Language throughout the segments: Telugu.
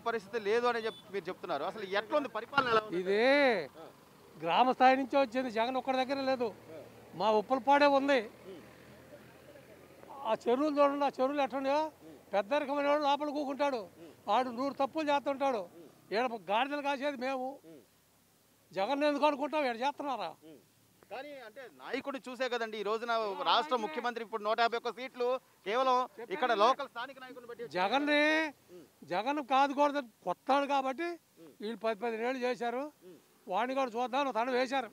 పరిస్థితి లేదు అని చెప్పి మీరు చెప్తున్నారు అసలు ఎట్లా ఉంది పరిపాలన ఎలా ఉంది ఇది గ్రామ స్థాయి నుంచి వచ్చింది జగన్ ఒక్కడి దగ్గర లేదు మా ఉప్పలపాడే ఉంది ఆ చెరువులు చూడండి ఆ చెరువులు ఎట్లున్నాయో పెద్ద రకమైన వాడు లోపల కూకుంటాడు వాడు నూరు తప్పులు చేస్తుంటాడు ఈడ గాడిదలు కాసేది మేము జగన్ ఎందుకు అనుకుంటాం ఈడ చేస్తున్నారా కానీ అంటే నాయకుడిని చూసే కదండి ఈ రోజున రాష్ట్ర ముఖ్యమంత్రి ఇప్పుడు నూట యాభై ఒక్క సీట్లు కేవలం ఇక్కడ లోకల్ స్థానిక నాయకుడిని బట్టి జగన్ని జగన్ కాదుకూడదు కొత్తాడు కాబట్టి వీళ్ళు పది పది ఏళ్ళు చేశారు వాడిని కూడా చూద్దాం తను వేశారు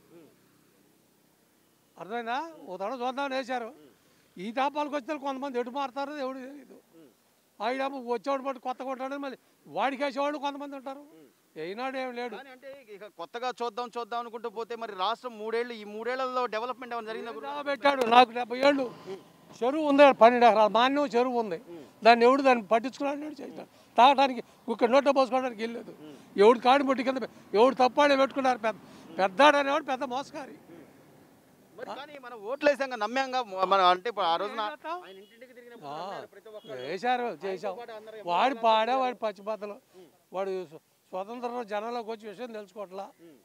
అర్థమైందా ఓ తడ చూద్దామని వేశారు ఈ తాపాలకు వచ్చిన కొంతమంది ఎటు మారుతారో ఎవడు తెలియదు ఆవిడ వచ్చేవాడు బట్టి కొత్తగా ఉంటాడు మళ్ళీ వాడికి వేసేవాళ్ళు కొంతమంది ఉంటారు అయినాడు ఏం లేడు కానీ అంటే ఇక కొత్తగా చూద్దాం చూద్దాం అనుకుంటూ పోతే మరి రాష్ట్రం మూడేళ్ళు ఈ మూడేళ్లలో డెవలప్మెంట్ ఏమైనా జరిగిందా గురు? ఇలా పెట్టాడు నాకు డెబ్బై ఏళ్ళు చెరువు ఉంది పన్నెండు ఎకరాలు మాన్యం చెరువు ఉంది దాన్ని ఎవడు దాన్ని పట్టించుకున్నాడు చేస్తాడు తాగడానికి ఇక్కడ నోట్లో పోసుకోవడానికి వెళ్ళలేదు ఎవడు కాడి ముట్టి కింద పె- ఎవడు తప్పాడే పెట్టుకున్నారు పెద్ద పెద్దాడు అనేవాడు పెద్ద మోసకారి మరి కానీ మనం ఓట్లు వేసాక నమ్మాంగా మన అంటే ఇప్పుడు ఆ రోజున ఏం చేస్తాం? ఆయన ఇంటింటికి తిరిగినప్పుడు నమ్మారు ప్రతి ఒక్కరు. వేశారు చేశాం పాటు అందరూ వాడి పాడే వాడి పచ్చిబద్దలు వాడు స్వ- స్వతంత్రం జనంలోకి వచ్చి విషయం తెలుసుకోవట్లా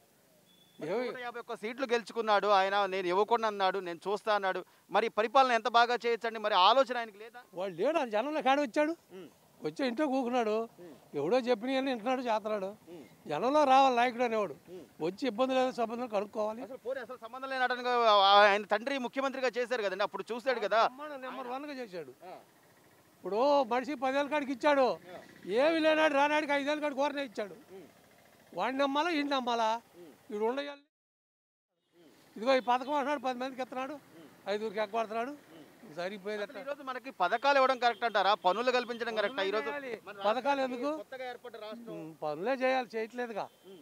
ఏమి నూట యాభై ఒక్క సీట్లు గెలుచుకున్నాడు ఆయన నేను ఇవ్వకుండా అన్నాడు నేను చూస్తా అన్నాడు మరి పరిపాలన ఎంత బాగా చేయొచ్చండి మరి ఆలోచన ఆయనకి లేదా వాడు లేడు ఆ జనంలో కాడ వచ్చాడు వచ్చి ఇంట్లో కూకున్నాడు ఎవడో చెప్పినవన్నీ వింటున్నాడు చేస్తున్నాడు జనంలో రావాలి నాయకుడు అనేవాడు వచ్చి ఇబ్బంది లేదు సంబంధం కనుక్కోవాలి అసలు పోనీ అసలు సంబంధం లేనటనుగా ఆయన తండ్రి ముఖ్యమంత్రిగా చేశారు కదండి అప్పుడు చూశాడు కదా అమ్మాడు నెంబర్ వన్గా చేశాడు ఇప్పుడు మనిషి పదేళ్ళ కాడికి ఇచ్చాడు ఏమి లేనాడు రానాడికి ఐదేళ్ళ కాడికి కోరనే ఇచ్చాడు వాడిని నమ్మాలా ఈయన నమ్మాలా వీడు ఉండయాలి ఇదిగో ఈ పథకం అంటున్నాడు పది మందికి ఎత్తున్నాడు ఐదుగురికి ఎక్కబడుతున్నాడు సరిపోయేది అసలు ఈ రోజు మనకి పథకాలు ఇవ్వడం కరెక్ట్ అంటారా పనులు కల్పించడం కరెక్టా ఈ రోజు చేయాలి. మన పథకాలు ఎందుకు కొత్తగా ఏర్పడ్డ రాష్ట్రం ఉమ్, పనులే చేయాలి చేయట్లేదుగా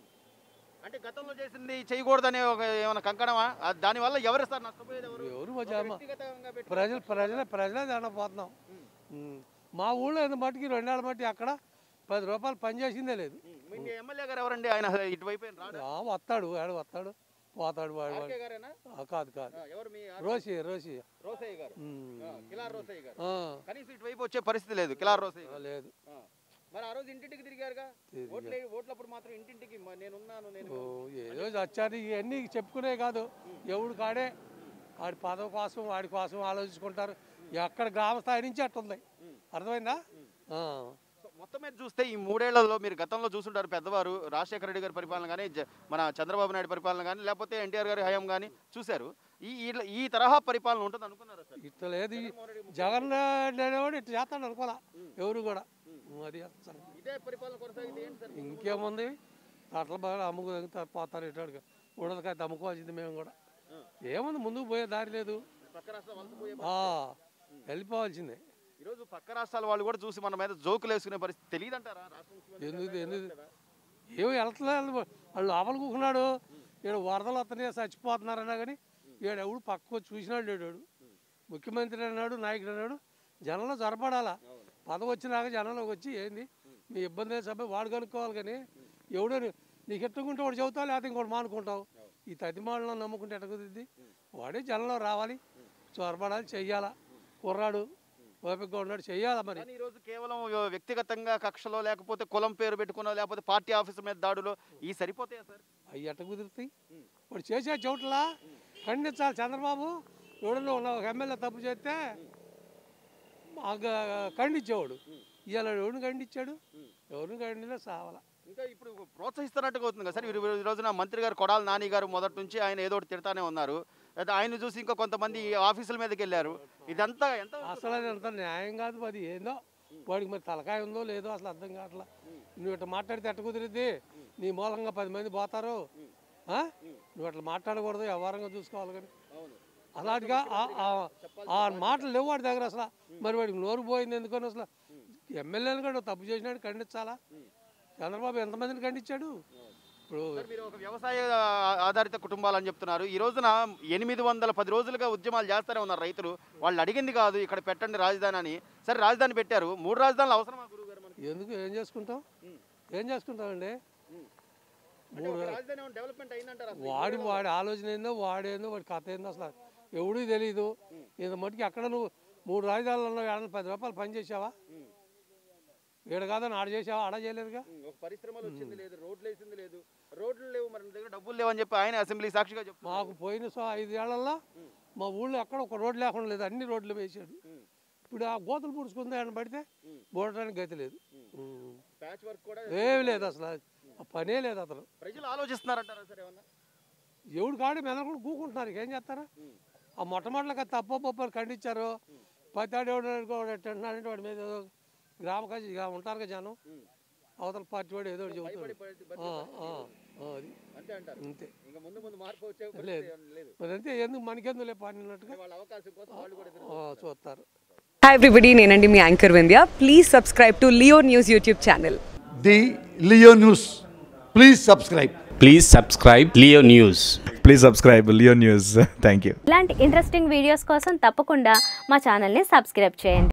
అంటే గతంలో చేసింది చేయకూడదనే ఒక ఏమైనా కంకణమా ఆ దానివల్ల ఎవరు సార్ నష్టపోయేది ఎవరు ఎవరు ఒక వచ్చామా వ్యక్తిగతంగా పెట్టి- ప్రజలు ప్రజలే ప్రజలే దండపోతున్నాం ఉమ్. మా ఊళ్ళో ఎంత మట్టుకి రెండేళ్ళ మట్టి అక్కడ పది రూపాయలు పని చేసిందే లేదు ఉమ్, మీ ఎమ్మెల్యే గారు ఎవరండి ఆయన ఇటువైపు ఏం రాడా ఆ, వస్తాడు వాడు వస్తాడు పోతాడు వాడు వాడు ఆర్కే గారేనా ఆ, కాదు కాదు ఆ, ఎవరు మీ ఆర్- రోసి రోసి రోసయ్య గారు ఉమ్. ఆ, కిలార్ రోసయ్య గారు ఆ, కనీసం ఇటువైపు వచ్చే పరిస్థితి లేదు కిలార్ రోసయ్య ఆ, గారు లేదు ఆ. మరి ఆ రోజు ఇంటింటికి తిరిగారుగా తిరిగారు. ఓట్లు ఓట్లప్పుడు మాత్రం ఇంటింటికి మ- నేనున్నాను నేను ఓ, ఏదో వచ్చారు ఇవన్నీ చెప్పుకునే కాదు ఎవడు కాడే వాడి పదవి కోసం వాడి కోసం ఆలోచించుకుంటారు ఎక్కడ గ్రామ స్థాయి నుంచి అట్టుంది అర్థమైందా ఆ. సో మొత్తం మీద చూస్తే ఈ మూడేళ్లలో మీరు గతంలో చూసుంటారు పెద్దవారు రాజశేఖర రెడ్డి గారి పరిపాలన కానీ జ- మన చంద్రబాబు నాయుడు పరిపాలన కానీ లేకపోతే ఎన్టీఆర్ గారి హయాం కానీ చూశారు ఈ ఈ- ఈ తరహా పరిపాలన ఉంటుంది అనుకున్నారా సార్ ఇట్లా లేదు ఈ జగన్ రెడ్డి అనేవాడు ఇట్లా చేస్తాడు అనుకోలే ఎవరు కూడా అది అసలు. ఇదే పరిపాలన కొనసాగితే ఏంటి సార్ ఇంకేముంది అట్లా బాగా అమ్ముకు తగ్గుతారు పోతారు ఇటాడుగా ఉండదుకాయ అమ్ముకోవాల్సింది మేము కూడా ఏముంది ముందుకు పోయే దారి లేదు పక్క రాష్ట్రం వలస పోయే ఆ, వెళ్ళిపోవాల్సిందే ఈరోజు పక్క రాష్ట్రాల వాళ్ళు కూడా చూసి మన మీద జోకులు వేసుకునే పరిస్థితి తెలియదు అంటారా రాష్ట్ర ముఖ్యమంత్రి ఎందుకు ఎందుకు ఏమో వెళ్తలేదు వాళ్ళు లోపల కూకున్నాడు ఈడ వరదలు వస్తున్నాయి చచ్చిపోతున్నారన్నా కానీ ఈడ ఎవడు పక్క చూసినాడు లేడు వాడు. ముఖ్యమంత్రి అన్నాడు నాయకుడు అన్నాడు జనంలో జరపడాలా పదవి వచ్చినాక జనంలోకి వచ్చి ఏంది మీ ఇబ్బంది సభ వాడు కనుక్కోవాలి కానీ ఎవడో నీ- నీకు ఎట్టుకుంటే వాడు చెబుతావు లేకపోతే ఇంకోటి మానుకుంటావు ఈ తదిమాలను నమ్ముకుంటే ఎట్ట కుదిరిద్ది వాడే జనంలో రావాలి చొరబడాలి చెయ్యాలా కుర్రాడు ఓపికగా ఉన్నాడు చెయ్యాలా మరి కానీ ఈరోజు కేవలం వ్యక్తిగతంగా కక్షలో లేకపోతే కులం పేరు పెట్టుకున్నో లేకపోతే పార్టీ ఆఫీస్ మీద దాడులో ఈ సరిపోతాయా సార్ అవి ఎట్ట కుదురుతాయి వాడు చేసే చోట్ల ఖండించాలి చంద్రబాబు ఎవడన్నా ఉన్న ఒక ఎమ్మెల్యే తప్పు చేస్తే మాకు ఖండించేవాడు ఇవాళ ఎవరిని ఖండించాడు ఎవరిని ఖండినా సావాల ఇంకా ఇప్పుడు ప్రోత్సహిస్తున్నట్టుగా అవుతుంది కదా సార్ ఈ ఈ రోజున మంత్రి గారు కొడాల నాని గారు మొదటి నుంచి ఆయన ఏదో ఒకటి తిడతానే ఉన్నారు అయితే ఆయన చూసి ఇంకా కొంతమంది ఆఫీసుల మీదకి వెళ్ళారు ఇదంతా ఎంత అసలు అది అంత న్యాయం కాదు అది ఏందో వాడికి మరి తలకాయ ఉందో లేదో అసలు అర్థం కావట్లా నువ్వు ఇట్లా మాట్లాడితే ఎట్ట కుదిరిద్ది నీ మూలంగా పది మంది పోతారు ఆ? నువ్వు అట్లా మాట్లాడకూడదు వ్యవహారంగా చూసుకోవాలి కానీ అవును అలాంటిగా ఆ- ఆ- ఆ మాటలు లేవు వాడి దగ్గర అసలు మరి వాడికి నోరు పోయింది ఎందుకని అసలు ఎమ్మెల్యేలు కూడా తప్పు చేసినాడు ఖండించాలా చంద్రబాబు ఎంతమందిని ఖండించాడు ఇప్పుడు సార్, మీరు ఒక వ్యవసాయ ఆ- ఆధారిత కుటుంబాలు అని చెప్తున్నారు ఈ రోజున ఎనిమిది వందల పది రోజులుగా ఉద్యమాలు చేస్తూనే ఉన్నారు రైతులు వాళ్ళు అడిగింది కాదు ఇక్కడ పెట్టండి రాజధాని అని సరే రాజధాని పెట్టారు మూడు రాజధానులు అవసరమా గురువు గారు మనకి ఎందుకు ఏం చేసుకుంటాం ఏం చేసుకుంటామండి అంటే ఒక రాజధాని ఏమైనా డెవలప్మెంట్ అయిందంటారా అసలు? వాడి వాడి ఆలోచన ఏందో వాడేందో వాడి కథ ఏందో అసలు ఎవడూ తెలియదు ఇంత మటుకి అక్కడ నువ్వు మూడు రాజధానులు ఉన్నావు ఏడన్నా పది రూపాయలు పని చేసావా ఈడ కాదని ఆడ చేసావా ఆడ చేయలేదుగా ఒక పరిశ్రమలు వచ్చింది లేదు రోడ్లు వేసింది లేదు రోడ్లు లేవు మరి నీ దగ్గర డబ్బులు లేవు అని చెప్పి ఆయన అసెంబ్లీ సాక్షిగా చెప్తున్నారు మాకు పోయిన సో ఐదేళ్లలో మా ఊళ్ళో ఎక్కడ ఒక రోడ్డు లేకుండా లేదు అన్ని రోడ్లు వేసాడు ఇప్పుడు ఆ గోతులు పుడుచుకుంది ఆయన పడితే పోవడానికి గతి లేదు ఉమ్. ప్యాచ్ వర్క్ కూడా ఏమి లేదు అసలు ఆ పనే లేదు అతను ప్రజలు ఆలోచిస్తున్నారంటారా సార్ ఏమన్నా ఎవడు కాడు మెదలకుండా కూకుంటున్నారు ఏం చేస్తారా ఆ మొట్టమొదటిగా తప్ప పప్పు ఖండించారు పత్తాడు ఎవడు అంటున్నాడంటే వాడి మీద ఏదో గ్రామ కజ- ఇక ఉంటారు కదా జనం అవతల పార్టీ వాడు ఏదో ఒకటి చెబుతాడు ఆ, ఆ, ఆ, అది అంతే అంటారు అంతే ఇంకా ముందు ముందు మార్పు వచ్చే లేదు. పరిస్థితి లేదు మరి అంతే ఎందుకు మనకెందుకు పడినట్టుగా వాళ్ళ అవకాశం కోసం వాళ్ళు కూడా ఎదురు ఆ, చూస్తారు హాయ్ ఎవ్రీబడి నేనండి మీ anchor Vindhya please subscribe to Leo News YouTube channel the Leo News. Please subscribe. Please subscribe Leo News. Please subscribe Leo News thank you ఇలాంటి ఇంట్రెస్టింగ్ వీడియోస్ కోసం తప్పకుండా మా ఛానల్ని సబ్స్క్రైబ్ చేయండి